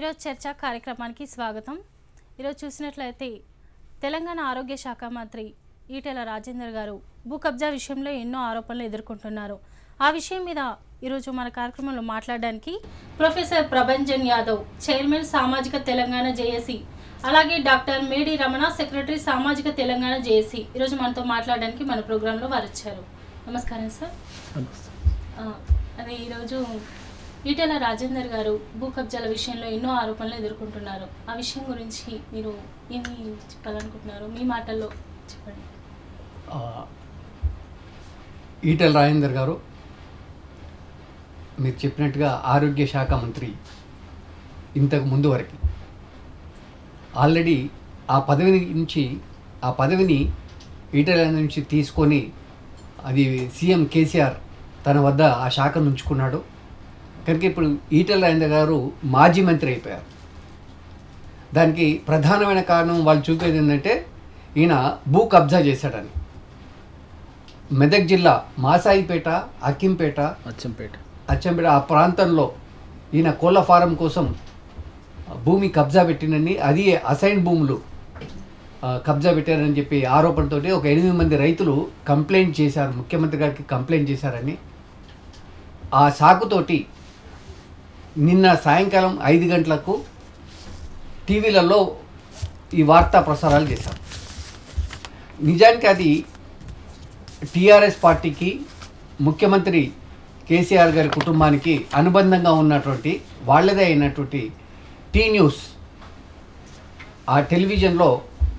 ఈరోజు చర్చ కార్యక్రమానికి స్వాగతం ఈరోజు చూసినట్లయితే తెలంగాణ ఆరోగ్య శాఖ మంత్రి ఈటెల రాజేందర్ గారు భూ కబ్జా విషయంలో ఎన్నో ఆరోపణలు ఎదుర్కొంటున్నారు ఆ విషయం మీద ఈరోజు మన కార్యక్రమంలో మాట్లాడడానికి ప్రొఫెసర్ ప్రభంజన్ యాదవ్ చైర్మన్ సామాజిక తెలంగాణ జేఏసీ అలాగే డాక్టర్ మేడి రమణ సెక్రటరీ సామాజిక తెలంగాణ జేఏసీ ఈరోజు మనతో మాట్లాడడానికి మన ప్రోగ్రాంలో వారు వచ్చారు నమస్కారం సార్ ఆ, అదే ఈరోజు ఈటెల రాజేందర్ గారు భూ కబ్జాల విషయంలో ఎన్నో ఆరోపణలు ఎదుర్కొంటున్నారు ఆ విషయం గురించి మీరు ఏమి చెప్పాలనుకుంటున్నారు మీ మాటల్లో చెప్పండి ఆ, ఈటెల రాజేందర్ గారు మీరు చెప్పినట్టుగా ఆరోగ్య శాఖ మంత్రి ఇంతకు ముందు వరకు ఆల్రెడీ ఆ పదవి నుంచి ఆ పదవిని ఈటెల రాజేందర్ నుంచి తీసుకొని అది సీఎం కేసీఆర్ తన వద్ద ఆ శాఖను ఉంచుకున్నాడు కనుక ఇప్పుడు ఈటెల రాజేందర్ గారు మాజీ మంత్రి అయిపోయారు దానికి ప్రధానమైన కారణం వాళ్ళు చూపేది ఏంటంటే ఈయన భూ కబ్జా చేశాడని మెదక్ జిల్లా మాసాయిపేట అక్కింపేట అచ్చంపేట అచ్చంపేట ఆ ప్రాంతంలో ఈయన కోళ్ళ ఫారం కోసం భూమి కబ్జా పెట్టినని అది అసైన్ భూములు ఆ, కబ్జా పెట్టారని చెప్పి ఆరోపణతోటి ఒక ఎనిమిది మంది రైతులు కంప్లైంట్ చేశారు ముఖ్యమంత్రి గారికి కంప్లైంట్ చేశారని ఆ సాకుతోటి నిన్న సాయంకాలం ఐదు గంటలకు టీవీలలో ఈ వార్తా ప్రసారాలు చేశారు నిజానికి అది టీఆర్ఎస్ పార్టీకి ముఖ్యమంత్రి కేసీఆర్ గారి కుటుంబానికి అనుబంధంగా ఉన్నటువంటి వాళ్ళదే అయినటువంటి టీ న్యూస్ ఆ టెలివిజన్లో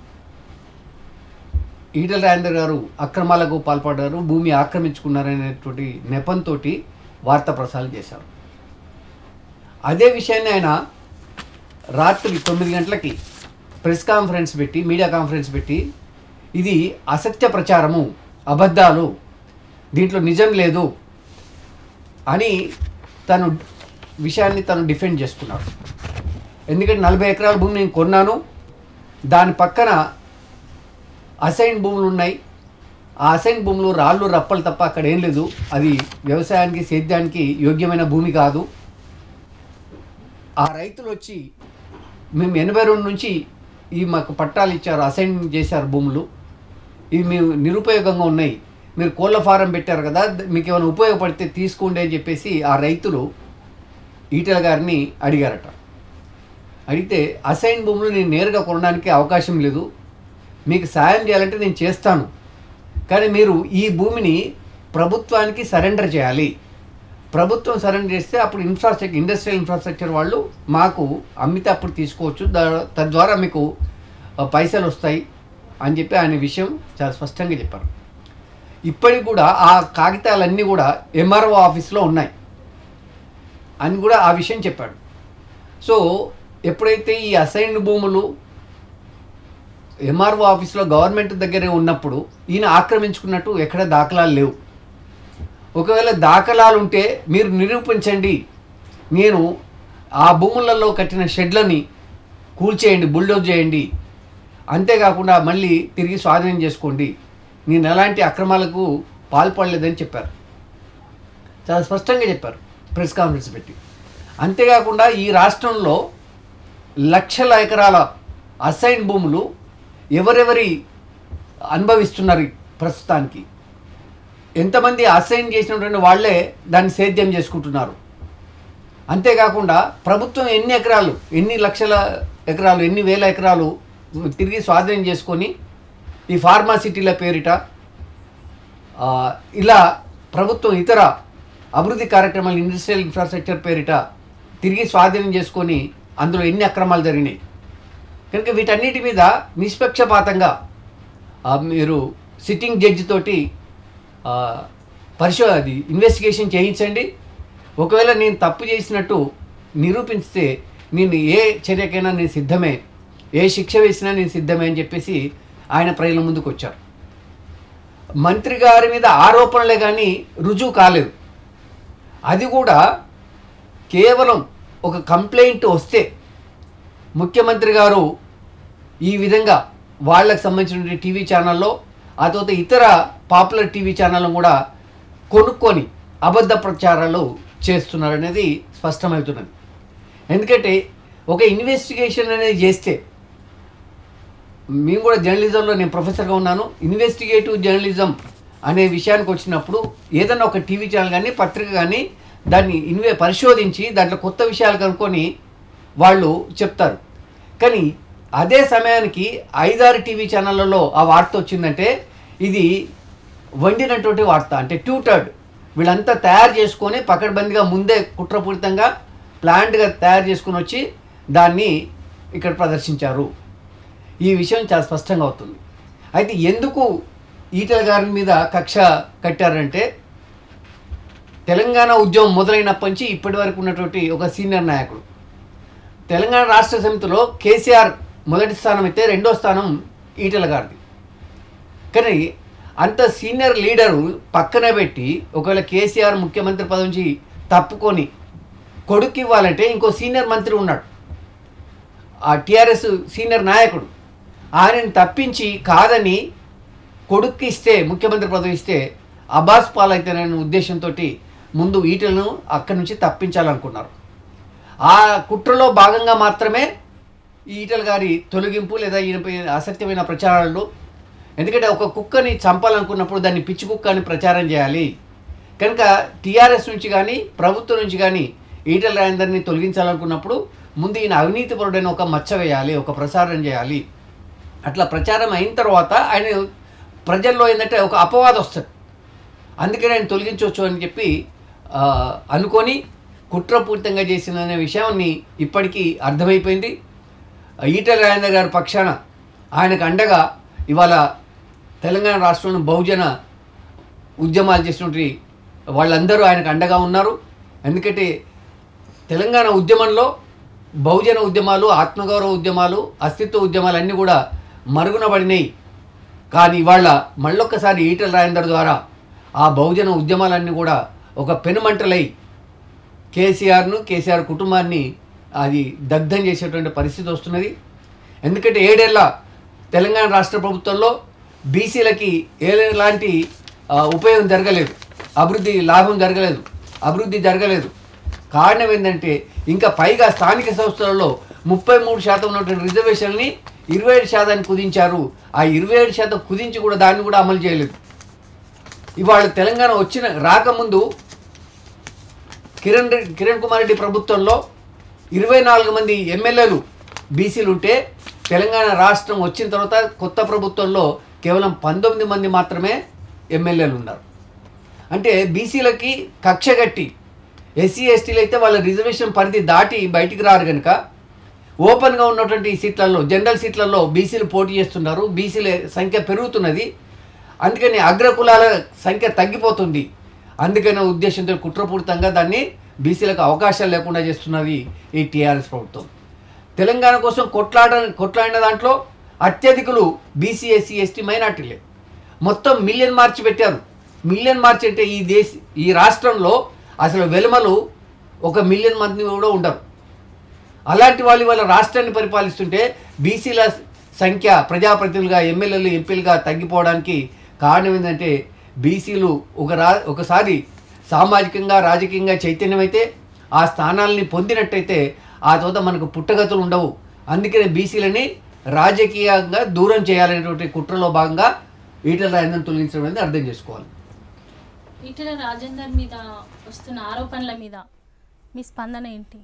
ఈటల రాజేందర్ గారు అక్రమాలకు పాల్పడ్డారు భూమి ఆక్రమించుకున్నారనేటువంటి నెపంతో వార్తా ప్రసారం చేశారు అదే విషయాన్ని ఆయన రాత్రి తొమ్మిది గంటలకి ప్రెస్ కాన్ఫరెన్స్ పెట్టి మీడియా కాన్ఫరెన్స్ పెట్టి ఇది అసత్య ప్రచారము అబద్ధాలు దీంట్లో నిజం లేదు అని తను విషయాన్ని తను డిఫెండ్ చేసుకున్నాడు ఎందుకంటే నలభై ఎకరాల భూమి నేను కొన్నాను దాని పక్కన అసైన్ భూములు ఉన్నాయి ఆ అసైన్ భూములు రాళ్ళు రప్పలు తప్ప అక్కడ ఏం లేదు అది వ్యవసాయానికి సేద్యానికి యోగ్యమైన భూమి కాదు ఆ రైతులు వచ్చి మేము ఎనభై రెండు నుంచి ఈ మాకు పట్టాలు ఇచ్చారు అసైన్ చేశారు భూములు ఇవి మేము నిరుపయోగంగా ఉన్నాయి మీరు కోళ్ళ ఫారం పెట్టారు కదా ద- మీకు ఏమైనా ఉపయోగపడితే తీసుకోండి అని చెప్పేసి ఆ రైతులు ఈటల గారిని అడిగారట అడిగితే అసైన్ భూములు నేను నేరుగా కొనడానికి అవకాశం లేదు మీకు సాయం చేయాలంటే నేను చేస్తాను కానీ మీరు ఈ భూమిని ప్రభుత్వానికి సరెండర్ చేయాలి ప్రభుత్వం సరెండర్ చేస్తే అప్పుడు ఇన్ఫ్రాస్ట్రక్చర్ ఇండస్ట్రియల్ ఇన్ఫ్రాస్ట్రక్చర్ వాళ్ళు మాకు అమ్మితే అప్పుడు తీసుకోవచ్చు దా- తద్వారా మీకు ఆ, పైసలు వస్తాయి అని చెప్పి ఆయన విషయం చాలా స్పష్టంగా చెప్పారు ఇప్పటికి కూడా ఆ కాగితాలన్నీ కూడా ఎంఆర్ఓ ఆఫీస్లో ఉన్నాయి అని కూడా ఆ విషయం చెప్పాడు సో ఎప్పుడైతే ఈ అసైన్డ్ భూములు ఎంఆర్ఓ ఆఫీస్లో గవర్నమెంట్ దగ్గరే ఉన్నప్పుడు ఈయన ఆక్రమించుకున్నట్టు ఎక్కడ దాఖలాలు లేవు ఒకవేళ దాఖలాలు ఉంటే మీరు నిరూపించండి నేను ఆ భూములలో కట్టిన షెడ్లని కూల్చేయండి బుల్డోజ్ చేయండి అంతేకాకుండా మళ్ళీ తిరిగి స్వాధీనం చేసుకోండి నేను ఎలాంటి అక్రమాలకు పాల్పడలేదని చెప్పారు చాలా స్పష్టంగా చెప్పారు ప్రెస్ కాన్ఫరెన్స్ పెట్టి అంతేకాకుండా ఈ రాష్ట్రంలో లక్షల ఎకరాల అసైన్ భూములు ఎవరెవరి అనుభవిస్తున్నారు ఈ ప్రస్తుతానికి ఎంతమంది అసైన్ చేసినటువంటి వాళ్ళే దాన్ని సేద్యం చేసుకుంటున్నారు అంతేకాకుండా ప్రభుత్వం ఎన్ని ఎకరాలు ఎన్ని లక్షల ఎకరాలు ఎన్ని వేల ఎకరాలు తిరిగి స్వాధీనం చేసుకొని ఈ ఫార్మాసిటీల పేరిట ఆ, ఇలా ప్రభుత్వం ఇతర అభివృద్ధి కార్యక్రమాలు ఇండస్ట్రియల్ ఇన్ఫ్రాస్ట్రక్చర్ పేరిట తిరిగి స్వాధీనం చేసుకొని అందులో ఎన్ని అక్రమాలు జరిగినాయి కనుక వీటన్నిటి మీద నిష్పక్షపాతంగా ఆ, మీరు సిట్టింగ్ జడ్జి తోటి ఆ, పరిశో అది ఇన్వెస్టిగేషన్ చేయించండి ఒకవేళ నేను తప్పు చేసినట్టు నిరూపిస్తే నేను ఏ చర్యకైనా నేను సిద్ధమే ఏ శిక్ష వేసినా నేను సిద్ధమే అని చెప్పేసి ఆయన ప్రజల ముందుకు వచ్చారు మంత్రి గారి మీద ఆరోపణలే కానీ రుజువు కాలేదు అది కూడా కేవలం ఒక కంప్లైంట్ వస్తే ముఖ్యమంత్రి గారు ఈ విధంగా వాళ్ళకి సంబంధించిన టీవీ ఛానల్లో ఆ తర్వాత ఇతర పాపులర్ టీవీ ఛానళ్ళను కూడా కొనుక్కొని అబద్ధ ప్రచారాలు చేస్తున్నారనేది స్పష్టమవుతున్నది ఎందుకంటే ఒక ఇన్వెస్టిగేషన్ అనేది చేస్తే మేము కూడా జర్నలిజంలో నేను ప్రొఫెసర్గా ఉన్నాను ఇన్వెస్టిగేటివ్ జర్నలిజం అనే విషయానికి వచ్చినప్పుడు ఏదైనా ఒక టీవీ ఛానల్ కానీ పత్రిక కానీ దాన్ని ఇన్వే పరిశోధించి దాంట్లో కొత్త విషయాలు కనుక్కొని వాళ్ళు చెప్తారు కానీ అదే సమయానికి ఐదారు టీవీ ఛానళ్ళలో ఆ వార్త వచ్చిందంటే ఇది వండినటువంటి వార్త అంటే ట్యూటర్డ్ వీళ్ళంతా తయారు చేసుకొని పకడ్బందీగా ముందే కుట్రపూరితంగా ప్లాంట్గా తయారు చేసుకొని వచ్చి దాన్ని ఇక్కడ ప్రదర్శించారు ఈ విషయం చాలా స్పష్టంగా అవుతుంది అయితే ఎందుకు ఈటల గారి మీద కక్ష కట్టారంటే తెలంగాణ ఉద్యమం మొదలైనప్పటి నుంచి ఇప్పటి వరకు ఉన్నటువంటి ఒక సీనియర్ నాయకుడు తెలంగాణ రాష్ట్ర సమితిలో కేసీఆర్ మొదటి స్థానం అయితే రెండో స్థానం ఈటల గారిది కానీ అంత సీనియర్ లీడరు పక్కన పెట్టి ఒకవేళ కేసీఆర్ ముఖ్యమంత్రి పదవి నుంచి తప్పుకొని కొడుకు ఇవ్వాలంటే ఇంకో సీనియర్ మంత్రి ఉన్నాడు ఆ టీఆర్ఎస్ సీనియర్ నాయకుడు ఆయనని తప్పించి కాదని కొడుక్కి ఇస్తే ముఖ్యమంత్రి పదవి ఇస్తే అబ్బాస్ పాలైతేననే ఉద్దేశంతో ముందు ఈటలను అక్కడి నుంచి తప్పించాలనుకున్నారు ఆ కుట్రలో భాగంగా మాత్రమే ఈ ఈటల గారి తొలగింపు లేదా ఈయనపై అసత్యమైన ప్రచారాలు ఎందుకంటే ఒక కుక్కని చంపాలనుకున్నప్పుడు దాన్ని పిచ్చి కుక్క అని ప్రచారం చేయాలి కనుక టీఆర్ఎస్ నుంచి కానీ ప్రభుత్వం నుంచి కానీ ఈటల రాజేందర్ని తొలగించాలనుకున్నప్పుడు ముందు ఈయన అవినీతిపరుడైన ఒక మచ్చ వేయాలి ఒక ప్రసారం చేయాలి అట్లా ప్రచారం అయిన తర్వాత ఆయన ప్రజల్లో ఏంటంటే ఒక అపవాదం వస్తుంది అందుకని ఆయన తొలగించవచ్చు అని చెప్పి ఆ, అనుకొని కుట్రపూరితంగా చేసిన అనే విషయాన్ని ఇప్పటికీ అర్థమైపోయింది ఈటల రాజేందర్ గారి పక్షాన ఆయనకు అండగా ఇవాళ తెలంగాణ రాష్ట్రంలో బహుజన ఉద్యమాలు చేసినటువంటి వాళ్ళందరూ ఆయనకు అండగా ఉన్నారు ఎందుకంటే తెలంగాణ ఉద్యమంలో బహుజన ఉద్యమాలు ఆత్మగౌరవ ఉద్యమాలు అస్తిత్వ ఉద్యమాలు అన్నీ కూడా మరుగున పడినాయి కానీ ఇవాళ మళ్ళొక్కసారి ఈటల రాజేందర్ ద్వారా ఆ బహుజన ఉద్యమాలన్నీ కూడా ఒక పెనుమంటలై కేసీఆర్ను కేసీఆర్ కుటుంబాన్ని అది దగ్ధం చేసేటువంటి పరిస్థితి వస్తున్నది ఎందుకంటే ఏడేళ్ల తెలంగాణ రాష్ట్ర ప్రభుత్వంలో బీసీలకి ఎలాంటి ఆ, ఉపయోగం జరగలేదు అభివృద్ధి లాభం జరగలేదు అభివృద్ధి జరగలేదు కారణం ఏంటంటే ఇంకా పైగా స్థానిక సంస్థలలో ముప్పై మూడు శాతం ఉన్నటువంటి రిజర్వేషన్ని ఇరవై ఏడు శాతాన్ని కుదించారు ఆ ఇరవై ఏడు శాతం కుదించి కూడా దాన్ని కూడా అమలు చేయలేదు ఇవాళ తెలంగాణ వచ్చిన రాకముందు కిరణ్ రెడ్డి కిరణ్ కుమార్ రెడ్డి ప్రభుత్వంలో ఇరవై నాలుగు మంది ఎమ్మెల్యేలు బీసీలు ఉంటే తెలంగాణ రాష్ట్రం వచ్చిన తర్వాత కొత్త ప్రభుత్వంలో కేవలం పంతొమ్మిది మంది మాత్రమే ఎమ్మెల్యేలు ఉన్నారు అంటే బీసీలకి కక్ష కట్టి ఎస్సీ ఎస్టీలు అయితే వాళ్ళ రిజర్వేషన్ పరిధి దాటి బయటికి రారు కనుక ఓపెన్గా ఉన్నటువంటి సీట్లలో జనరల్ సీట్లలో బీసీలు పోటీ చేస్తున్నారు బీసీల సంఖ్య పెరుగుతున్నది అందుకని అగ్రకులాల సంఖ్య తగ్గిపోతుంది అందుకనే ఉద్దేశంతో కుట్రపూరితంగా దాన్ని బీసీలకు అవకాశాలు లేకుండా చేస్తున్నది ఈ టీఆర్ఎస్ ప్రభుత్వం తెలంగాణ కోసం కొట్లాడ కొట్లాడిన దాంట్లో అత్యధికులు బీసీ ఎస్సీ ఎస్టీ మైనార్టీలే మొత్తం మిలియన్ మార్చి పెట్టారు మిలియన్ మార్చి అంటే ఈ దేశ ఈ రాష్ట్రంలో అసలు వెలుమలు ఒక మిలియన్ మంది కూడా ఉండరు అలాంటి వాళ్ళు వాళ్ళ రాష్ట్రాన్ని పరిపాలిస్తుంటే బీసీల సంఖ్య ప్రజాప్రతినిధులుగా ఎమ్మెల్యేలు ఎంపీలుగా తగ్గిపోవడానికి కారణం ఏంటంటే బీసీలు ఒక రా ఒకసారి సామాజికంగా రాజకీయంగా చైతన్యమైతే ఆ స్థానాలని పొందినట్టయితే ఆ తర్వాత మనకు పుట్టగతులు ఉండవు అందుకనే బీసీలని రాజకీయంగా దూరం చేయాలనేటువంటి కుట్రలో భాగంగా ఈటల రాజేంద్రని తొలగించడం అనేది అర్థం చేసుకోవాలి ఈటెల రాజేందర్ మీద వస్తున్న ఆరోపణల మీద మీ స్పందన ఏంటి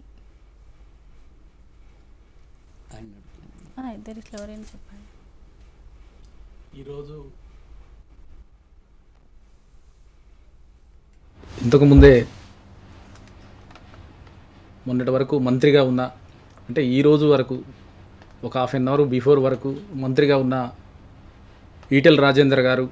ఆ, ఇద్దరు ఇట్లా ఎవరైనా చెప్పండి ఈరోజు ఇంతకుముందే మొన్నటి వరకు మంత్రిగా ఉన్న అంటే ఈ రోజు వరకు ఒక హాఫ్ అన్ అవర్ బిఫోర్ వరకు మంత్రిగా ఉన్న ఈటెల్ రాజేందర్ గారు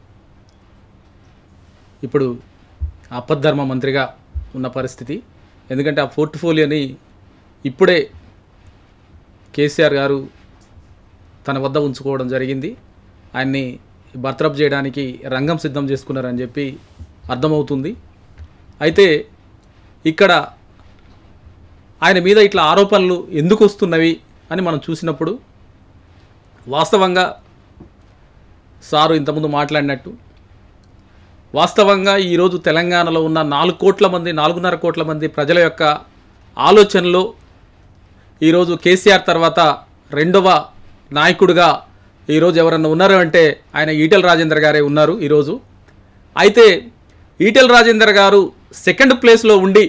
ఇప్పుడు అపద్ధర్మ మంత్రిగా ఉన్న పరిస్థితి ఎందుకంటే ఆ పోర్ట్ఫోలియోని ఇప్పుడే కేసీఆర్ గారు తన వద్ద ఉంచుకోవడం జరిగింది ఆయన్ని బర్తరఫ్ చేయడానికి రంగం సిద్ధం చేసుకున్నారని చెప్పి అర్థమవుతుంది అయితే ఇక్కడ ఆయన మీద ఇట్లా ఆరోపణలు ఎందుకు వస్తున్నవి అని మనం చూసినప్పుడు వాస్తవంగా సారు ఇంతకుముందు మాట్లాడినట్టు వాస్తవంగా ఈరోజు తెలంగాణలో ఉన్న నాలుగు కోట్ల మంది నాలుగున్నర కోట్ల మంది ప్రజల యొక్క ఆలోచనలో ఈరోజు కేసీఆర్ తర్వాత రెండవ నాయకుడిగా ఈరోజు ఎవరన్నా ఉన్నారు అంటే ఆయన ఈటెల రాజేందర్ గారే ఉన్నారు ఈరోజు అయితే ఈటెల రాజేందర్ గారు సెకండ్ ప్లేస్లో ఉండి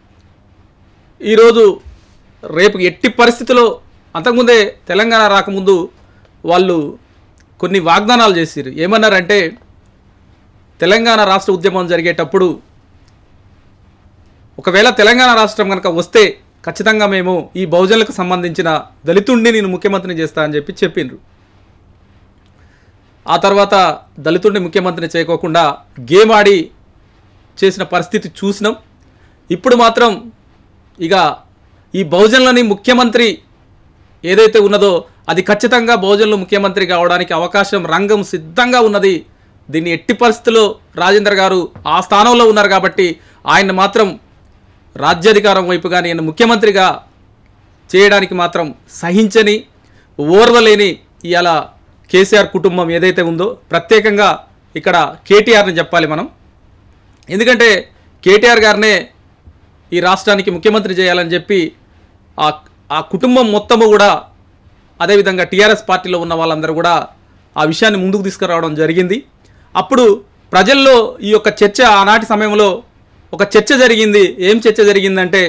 ఈరోజు రేపు ఎట్టి పరిస్థితిలో అంతకుముందే తెలంగాణ రాకముందు వాళ్ళు కొన్ని వాగ్దానాలు చేసిరు ఏమన్నారంటే తెలంగాణ రాష్ట్ర ఉద్యమం జరిగేటప్పుడు ఒకవేళ తెలంగాణ రాష్ట్రం కనుక వస్తే ఖచ్చితంగా మేము ఈ బహుజనులకు సంబంధించిన దళితుడిని నేను ముఖ్యమంత్రిని చేస్తా అని చెప్పి చెప్పిండ్రు ఆ తర్వాత దళితుడిని ముఖ్యమంత్రిని చేయకోకుండా గేమ్ ఆడి చేసిన పరిస్థితి చూసినాం ఇప్పుడు మాత్రం ఇక ఈ బహుజనులని ముఖ్యమంత్రి ఏదైతే ఉన్నదో అది ఖచ్చితంగా బహుజనులు ముఖ్యమంత్రి కావడానికి అవకాశం రంగం సిద్ధంగా ఉన్నది దీన్ని ఎట్టి పరిస్థితుల్లో రాజేందర్ గారు ఆ స్థానంలో ఉన్నారు కాబట్టి ఆయన మాత్రం రాజ్యాధికారం వైపుగా నేను ముఖ్యమంత్రిగా చేయడానికి మాత్రం సహించని ఓర్వలేని ఇవాళ కేసీఆర్ కుటుంబం ఏదైతే ఉందో ప్రత్యేకంగా ఇక్కడ కేటీఆర్ని చెప్పాలి మనం ఎందుకంటే కేటీఆర్ గారినే ఈ రాష్ట్రానికి ముఖ్యమంత్రి చేయాలని చెప్పి ఆ ఆ కుటుంబం మొత్తము కూడా అదేవిధంగా టీఆర్ఎస్ పార్టీలో ఉన్న వాళ్ళందరూ కూడా ఆ విషయాన్ని ముందుకు తీసుకురావడం జరిగింది అప్పుడు ప్రజల్లో ఈ యొక్క చర్చ ఆనాటి సమయంలో ఒక చర్చ జరిగింది ఏం చర్చ జరిగిందంటే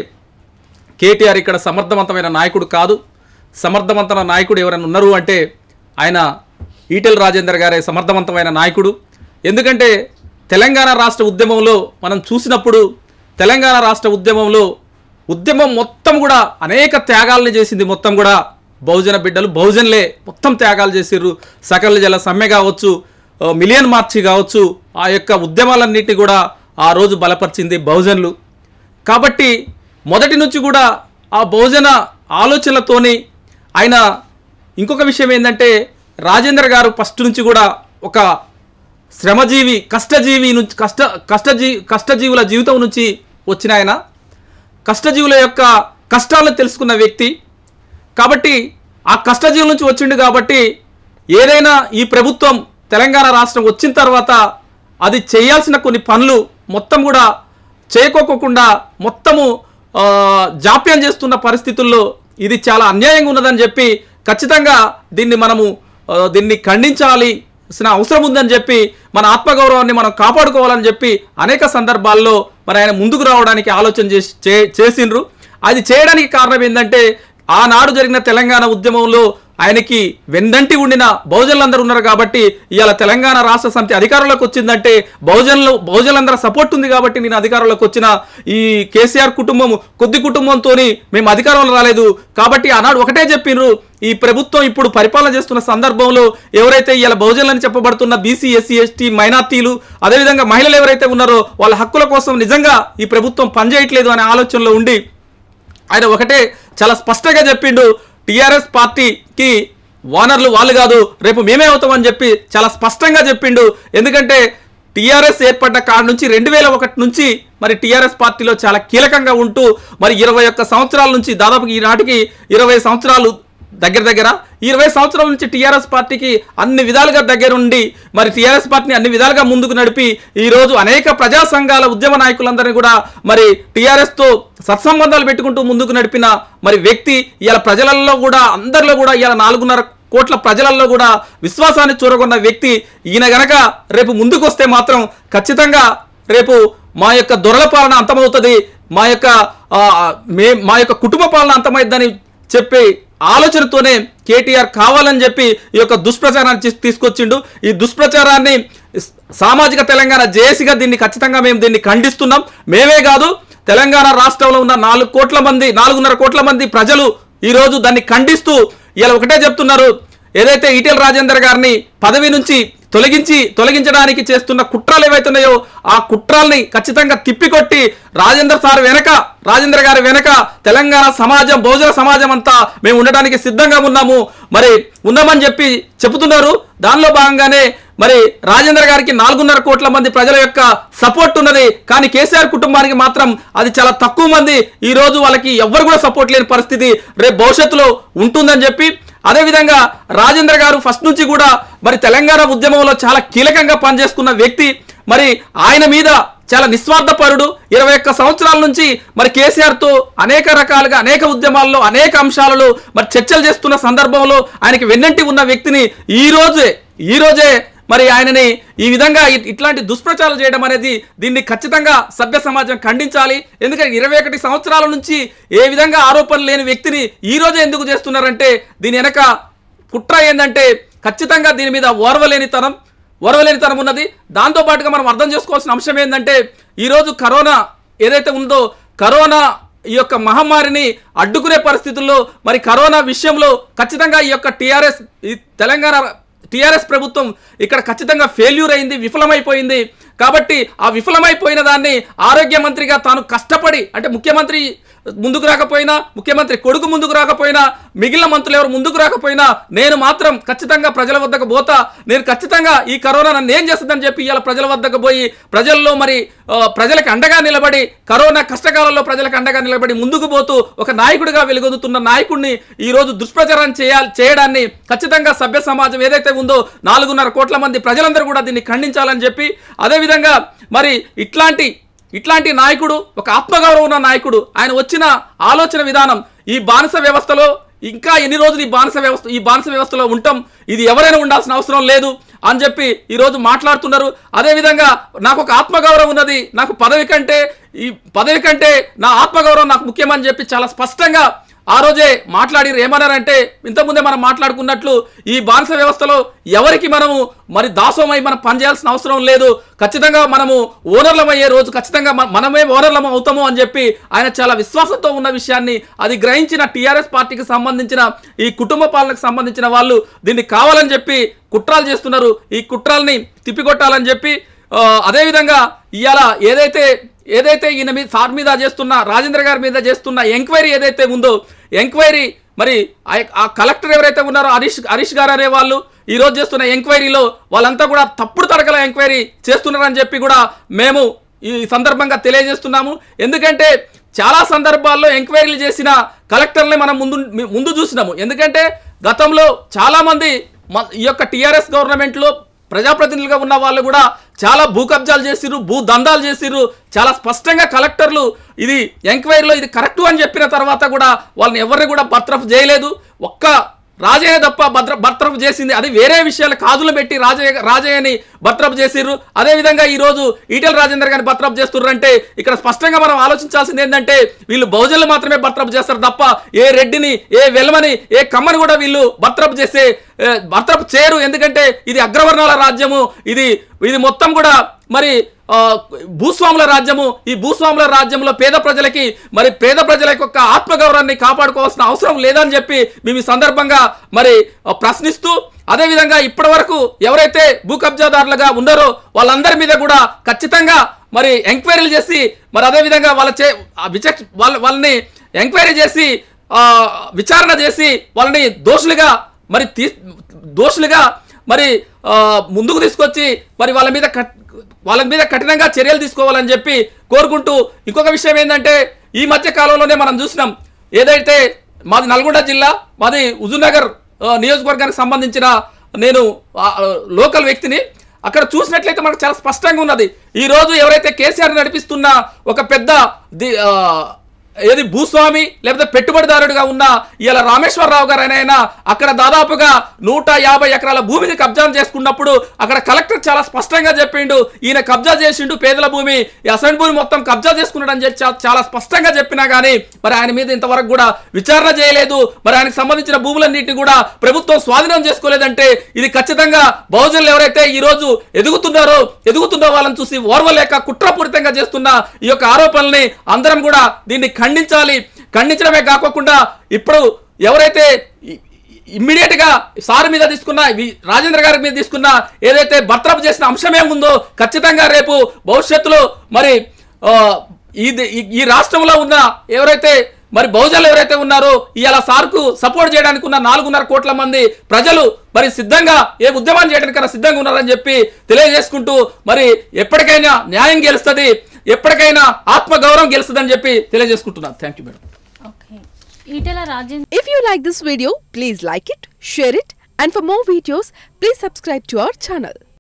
కేటీఆర్ ఇక్కడ సమర్థవంతమైన నాయకుడు కాదు సమర్థవంతమైన నాయకుడు ఎవరైనా ఉన్నారు అంటే ఆయన ఈటెల రాజేందర్ గారే సమర్థవంతమైన నాయకుడు ఎందుకంటే తెలంగాణ రాష్ట్ర ఉద్యమంలో మనం చూసినప్పుడు తెలంగాణ రాష్ట్ర ఉద్యమంలో ఉద్యమం మొత్తం కూడా అనేక త్యాగాలను చేసింది మొత్తం కూడా బహుజన బిడ్డలు బహుజనులే మొత్తం త్యాగాలు చేసిర్రు సకల జల సమ్మె కావచ్చు ఆ, మిలియన్ మార్చి కావచ్చు ఆ యొక్క ఉద్యమాలన్నింటినీ కూడా ఆ రోజు బలపరిచింది బహుజనులు కాబట్టి మొదటి నుంచి కూడా ఆ బహుజన ఆలోచనలతోని ఆయన ఇంకొక విషయం ఏంటంటే రాజేంద్ర గారు ఫస్ట్ నుంచి కూడా ఒక శ్రమజీవి కష్టజీవి నుంచి కష్ట కష్టజీ కష్టజీవుల జీవితం నుంచి వచ్చిన ఆయన కష్టజీవుల యొక్క కష్టాలను తెలుసుకున్న వ్యక్తి కాబట్టి ఆ కష్టజీవుల నుంచి వచ్చిండు కాబట్టి ఏదైనా ఈ ప్రభుత్వం తెలంగాణ రాష్ట్రం వచ్చిన తర్వాత అది చేయాల్సిన కొన్ని పనులు మొత్తం కూడా చేయకోకుండా మొత్తము ఆ, జాప్యం చేస్తున్న పరిస్థితుల్లో ఇది చాలా అన్యాయంగా ఉన్నదని చెప్పి ఖచ్చితంగా దీన్ని మనము ఆ, దీన్ని ఖండించాలి సిన అవసరం ఉందని చెప్పి మన ఆత్మగౌరవాన్ని మనం కాపాడుకోవాలని చెప్పి అనేక సందర్భాల్లో మరి ఆయన ముందుకు రావడానికి ఆలోచన చేసి చే- చేసిండ్రు అది చేయడానికి కారణం ఏంటంటే ఆనాడు జరిగిన తెలంగాణ ఉద్యమంలో ఆయనకి వెన్నంటి ఉండిన బహుజనులందరూ ఉన్నారు కాబట్టి ఇవాళ తెలంగాణ రాష్ట్ర సమితి అధికారంలోకి వచ్చిందంటే బహుజనులు బహుజనులందరూ సపోర్ట్ ఉంది కాబట్టి నేను అధికారంలోకి వచ్చిన ఈ కేసీఆర్ కుటుంబం కొద్ది కుటుంబంతో మేము అధికారంలో రాలేదు కాబట్టి ఆనాడు ఒకటే చెప్పిండ్రు ఈ ప్రభుత్వం ఇప్పుడు పరిపాలన చేస్తున్న సందర్భంలో ఎవరైతే ఇలా బహుజనులని చెప్పబడుతున్న బీసీ ఎస్సీ ఎస్టీ మైనార్టీలు అదేవిధంగా మహిళలు ఎవరైతే ఉన్నారో వాళ్ళ హక్కుల కోసం నిజంగా ఈ ప్రభుత్వం పనిచేయట్లేదు అనే ఆలోచనలో ఉండి ఆయన ఒకటే చాలా స్పష్టంగా చెప్పిండు టీఆర్ఎస్ పార్టీకి ఓనర్లు వాళ్ళు కాదు రేపు మేమే అవుతామని చెప్పి చాలా స్పష్టంగా చెప్పిండు ఎందుకంటే టీఆర్ఎస్ ఏర్పడ్డ కాడ నుంచి రెండు వేల ఒకటి నుంచి మరి టీఆర్ఎస్ పార్టీలో చాలా కీలకంగా ఉంటూ మరి ఇరవై ఒక్క సంవత్సరాల నుంచి దాదాపు ఈనాటికి ఇరవై సంవత్సరాలు దగ్గర దగ్గర ఈ ఇరవై సంవత్సరాల నుంచి టీఆర్ఎస్ పార్టీకి అన్ని విధాలుగా దగ్గరుండి మరి టీఆర్ఎస్ పార్టీని అన్ని విధాలుగా ముందుకు నడిపి ఈ రోజు అనేక ప్రజా సంఘాల ఉద్యమ నాయకులందరినీ కూడా మరి టీఆర్ఎస్ తో సత్సంబంధాలు పెట్టుకుంటూ ముందుకు నడిపిన మరి వ్యక్తి ఇవాళ ప్రజలలో కూడా అందరిలో కూడా ఇవాళ నాలుగున్నర కోట్ల ప్రజలలో కూడా విశ్వాసాన్ని చూరగొన్న వ్యక్తి ఈయన గనక రేపు ముందుకు వస్తే మాత్రం ఖచ్చితంగా రేపు మా యొక్క దొరల పాలన అంతమవుతుంది మా యొక్క ఆ, మే మా యొక్క కుటుంబ పాలన అంతమైద్దని చెప్పి ఆలోచనతోనే కేటీఆర్ కావాలని చెప్పి ఈ యొక్క దుష్ప్రచారాన్ని తీస్- తీసుకొచ్చిండు ఈ దుష్ప్రచారాన్ని స్- సామాజిక తెలంగాణ జేఏసీగా దీన్ని ఖచ్చితంగా మేము దీన్ని ఖండిస్తున్నాం మేమే కాదు తెలంగాణ రాష్ట్రంలో ఉన్న నాలుగు కోట్ల మంది నాలుగున్నర కోట్ల మంది ప్రజలు ఈ రోజు దాన్ని ఖండిస్తూ ఇలా ఒకటే చెప్తున్నారు ఏదైతే ఈటెల రాజేందర్ గారిని పదవి నుంచి తొలగించి తొలగించడానికి చేస్తున్న కుట్రలు ఏవైతున్నాయో ఆ కుట్రాల్ని ఖచ్చితంగా తిప్పికొట్టి రాజేందర్ సార్ వెనక రాజేంద్ర గారి వెనక తెలంగాణ సమాజం బహుజన సమాజం అంతా మేము ఉండడానికి సిద్ధంగా ఉన్నాము మరి ఉన్నామని చెప్పి చెబుతున్నారు దానిలో భాగంగానే మరి రాజేంద్ర గారికి నాలుగున్నర కోట్ల మంది ప్రజల యొక్క సపోర్ట్ ఉన్నది కానీ కేసీఆర్ కుటుంబానికి మాత్రం అది చాలా తక్కువ మంది ఈ రోజు వాళ్ళకి ఎవ్వరు కూడా సపోర్ట్ లేని పరిస్థితి రేపు భవిష్యత్తులో ఉంటుందని చెప్పి అదేవిధంగా రాజేంద్ర గారు ఫస్ట్ నుంచి కూడా మరి తెలంగాణ ఉద్యమంలో చాలా కీలకంగా పనిచేసుకున్న వ్యక్తి మరి ఆయన మీద చాలా నిస్వార్థపరుడు ఇరవై ఒక్క సంవత్సరాల నుంచి మరి కేసీఆర్తో అనేక రకాలుగా అనేక ఉద్యమాల్లో అనేక అంశాలలో మరి చర్చలు చేస్తున్న సందర్భంలో ఆయనకి వెన్నంటి ఉన్న వ్యక్తిని ఈ రోజే ఈ రోజే మరి ఆయనని ఈ విధంగా ఇ- ఇట్లాంటి దుష్ప్రచారాలు చేయడం అనేది దీన్ని ఖచ్చితంగా సభ్య సమాజం ఖండించాలి ఎందుకంటే ఇరవై ఒకటి సంవత్సరాల నుంచి ఏ విధంగా ఆరోపణలు లేని వ్యక్తిని ఈ రోజే ఎందుకు చేస్తున్నారంటే దీని వెనక కుట్ర ఏంటంటే ఖచ్చితంగా దీని మీద ఓర్వలేనితనం ఓర్వలేనితనం ఉన్నది దాంతో పాటుగా మనం అర్థం చేసుకోవాల్సిన అంశం ఏంటంటే ఈరోజు కరోనా ఏదైతే ఉందో కరోనా ఈ యొక్క మహమ్మారిని అడ్డుకునే పరిస్థితుల్లో మరి కరోనా విషయంలో ఖచ్చితంగా ఈ యొక్క టీఆర్ఎస్ ఈ తెలంగాణ టీఆర్ఎస్ ప్రభుత్వం ఇక్కడ ఖచ్చితంగా ఫెయిల్యూర్ అయింది విఫలమైపోయింది కాబట్టి ఆ విఫలమైపోయిన దాన్ని ఆరోగ్య మంత్రిగా తాను కష్టపడి అంటే ముఖ్యమంత్రి ముందుకు రాకపోయినా ముఖ్యమంత్రి కొడుకు ముందుకు రాకపోయినా మిగిలిన మంత్రులు ఎవరు ముందుకు రాకపోయినా నేను మాత్రం ఖచ్చితంగా ప్రజల వద్దకు పోతా నేను ఖచ్చితంగా ఈ కరోనా నన్ను ఏం చేస్తుందని చెప్పి ఇవాళ ప్రజల వద్దకు పోయి ప్రజల్లో మరి ఆ, ప్రజలకు అండగా నిలబడి కరోనా కష్టకాలంలో ప్రజలకు అండగా నిలబడి ముందుకు పోతూ ఒక నాయకుడిగా వెలుగొందుతున్న నాయకుడిని ఈ రోజు దుష్ప్రచారం చేయాలి చేయడాన్ని ఖచ్చితంగా సభ్య సమాజం ఏదైతే ఉందో నాలుగున్నర కోట్ల మంది ప్రజలందరూ కూడా దీన్ని ఖండించాలని చెప్పి అదేవిధంగా మరి ఇట్లాంటి ఇట్లాంటి నాయకుడు ఒక ఆత్మగౌరవం ఉన్న నాయకుడు ఆయన వచ్చిన ఆలోచన విధానం ఈ బానిస వ్యవస్థలో ఇంకా ఎన్ని రోజులు ఈ బానిస వ్యవస్థ ఈ బానిస వ్యవస్థలో ఉంటాం ఇది ఎవరైనా ఉండాల్సిన అవసరం లేదు అని చెప్పి ఈరోజు మాట్లాడుతున్నారు అదేవిధంగా నాకు ఒక ఆత్మగౌరవం ఉన్నది నాకు పదవి కంటే ఈ పదవి కంటే నా ఆత్మగౌరవం నాకు ముఖ్యమని చెప్పి చాలా స్పష్టంగా ఆ రోజే మాట్లాడి ఏమన్నారంటే ఇంతకుముందే మనం మాట్లాడుకున్నట్లు ఈ బానిస వ్యవస్థలో ఎవరికి మనము మరి దాసోమై మనం పనిచేయాల్సిన అవసరం లేదు ఖచ్చితంగా మనము ఓనర్లం అయ్యే రోజు ఖచ్చితంగా మన- మనమే ఓనర్లం అవుతాము అని చెప్పి ఆయన చాలా విశ్వాసంతో ఉన్న విషయాన్ని అది గ్రహించిన టీఆర్ఎస్ పార్టీకి సంబంధించిన ఈ కుటుంబ పాలనకు సంబంధించిన వాళ్ళు దీన్ని కావాలని చెప్పి కుట్రాలు చేస్తున్నారు ఈ కుట్రాల్ని తిప్పికొట్టాలని చెప్పి ఆ, అదేవిధంగా ఇవాళ ఏదైతే ఏదైతే ఈయన మీద సార్ మీద చేస్తున్న రాజేంద్ర గారి మీద చేస్తున్న ఎంక్వైరీ ఏదైతే ఉందో ఎంక్వైరీ మరి ఆ- ఆ కలెక్టర్ ఎవరైతే ఉన్నారో హరీష్ హరీష్ గారు అనే వాళ్ళు ఈ రోజు చేస్తున్న ఎంక్వైరీలో వాళ్ళంతా కూడా తప్పుడు తడకల ఎంక్వైరీ చేస్తున్నారని చెప్పి కూడా మేము ఈ సందర్భంగా తెలియజేస్తున్నాము ఎందుకంటే చాలా సందర్భాల్లో ఎంక్వైరీలు చేసిన కలెక్టర్ని మనం ముందు ముందు చూసినాము ఎందుకంటే గతంలో చాలామంది మ- ఈ యొక్క టీఆర్ఎస్ గవర్నమెంట్లో ప్రజాప్రతినిధులుగా ఉన్న వాళ్ళు కూడా చాలా భూ కబ్జాలు చేసిర్రు భూ దందాలు చేసిర్రు చాలా స్పష్టంగా కలెక్టర్లు ఇది ఎంక్వైరీలో ఇది కరెక్టు అని చెప్పిన తర్వాత కూడా వాళ్ళని ఎవరిని కూడా బర్తరఫ్ చేయలేదు ఒక్క రాజయ్య తప్ప భద్ర బర్తరఫ్ చేసింది అది వేరే విషయాలు కాజులు పెట్టి రాజయ్య రాజయ్యని బర్తరఫ్ చేసిర్రు అదేవిధంగా ఈరోజు ఈటెల రాజేందర్ గారిని బర్తరఫ్ చేస్తుర్రు అంటే ఇక్కడ స్పష్టంగా మనం ఆలోచించాల్సింది ఏంటంటే వీళ్ళు బహుజనులు మాత్రమే బర్తరఫ్ చేస్తారు తప్ప ఏ రెడ్డిని ఏ వెల్మని ఏ కమ్మని కూడా వీళ్ళు బర్తరఫ్ చేసే ఏ, బర్తరఫ్ చేయరు ఎందుకంటే ఇది అగ్రవర్ణాల రాజ్యము ఇది ఇది మొత్తం కూడా మరి ఆ, భూస్వాముల రాజ్యము ఈ భూస్వాముల రాజ్యంలో పేద ప్రజలకి మరి పేద ప్రజల యొక్క ఆత్మగౌరవాన్ని కాపాడుకోవాల్సిన అవసరం లేదని చెప్పి మేము ఈ సందర్భంగా మరి ఆ, ప్రశ్నిస్తూ అదేవిధంగా ఇప్పటి వరకు ఎవరైతే భూ కబ్జాదారులుగా ఉన్నారో వాళ్ళందరి మీద కూడా ఖచ్చితంగా మరి ఎంక్వైరీలు చేసి మరి అదేవిధంగా వాళ్ళ చే ఆ విచక్ష వాళ్ళ వాళ్ళని ఎంక్వైరీ చేసి ఆ, విచారణ చేసి వాళ్ళని దోషులుగా మరి తీ దోషులుగా మరి ఆ, ముందుకు తీసుకొచ్చి మరి వాళ్ళ మీద కట్ వాళ్ళ మీద కఠినంగా చర్యలు తీసుకోవాలని చెప్పి కోరుకుంటూ ఇంకొక విషయం ఏంటంటే ఈ మధ్య కాలంలోనే మనం చూసినాం ఏదైతే మాది నల్గొండ జిల్లా మాది హుజూర్నగర్ ఆ, నియోజకవర్గానికి సంబంధించిన నేను ఆ, ఆ, లోకల్ వ్యక్తిని అక్కడ చూసినట్లయితే మనకు చాలా స్పష్టంగా ఉన్నది ఈ రోజు ఎవరైతే కేసీఆర్ నడిపిస్తున్న ఒక పెద్ద ది ఆ, ఏది భూస్వామి లేకపోతే పెట్టుబడిదారుడిగా ఉన్న ఇలా రామేశ్వరరావు గారు ఆయన అక్కడ దాదాపుగా నూట యాభై ఎకరాల భూమిని కబ్జా చేసుకున్నప్పుడు అక్కడ కలెక్టర్ చాలా స్పష్టంగా చెప్పిండు ఈయన కబ్జా చేసిండు పేదల భూమి ఈ అసైన్ భూమి మొత్తం కబ్జా చేసుకున్నాడు అని చెప్పి చా- చాలా స్పష్టంగా చెప్పినా కానీ మరి ఆయన మీద ఇంతవరకు కూడా విచారణ చేయలేదు మరి ఆయనకు సంబంధించిన భూములన్నింటినీ కూడా ప్రభుత్వం స్వాధీనం చేసుకోలేదంటే ఇది ఖచ్చితంగా బహుజనులు ఎవరైతే ఈ రోజు ఎదుగుతున్నారో ఎదుగుతున్న వాళ్ళని చూసి ఓర్వలేక కుట్రపూరితంగా చేస్తున్న ఈ యొక్క ఆరోపణల్ని అందరం కూడా దీన్ని ఖండించాలి ఖండించడమే కాకోకుండా ఇప్పుడు ఎవరైతే ఇమ్మీడియట్ గా సార్ మీద తీసుకున్న వి- రాజేంద్ర గారి మీద తీసుకున్న ఏదైతే బర్తరఫ్ చేసిన అంశం ఏముందో ఖచ్చితంగా రేపు భవిష్యత్తులో మరి ఆ, ఇది ఈ- ఈ రాష్ట్రంలో ఉన్న ఎవరైతే మరి బహుజనులు ఎవరైతే ఉన్నారో ఇవాళ సార్కు సపోర్ట్ చేయడానికి ఉన్న నాలుగున్నర కోట్ల మంది ప్రజలు మరి సిద్ధంగా ఏ ఉద్యమాన్ని చేయడానికైనా సిద్ధంగా ఉన్నారని చెప్పి తెలియజేసుకుంటూ మరి ఎప్పటికైనా న్యాయం గెలుస్తుంది ఎప్పటికైనా ఆత్మగౌరవం గెలుస్తుందని చెప్పి తెలియజేసుకుంటున్నాను thank you madam okay Etela Rajendra If you like this video, please like it, share it, and for more videos, please subscribe to our channel.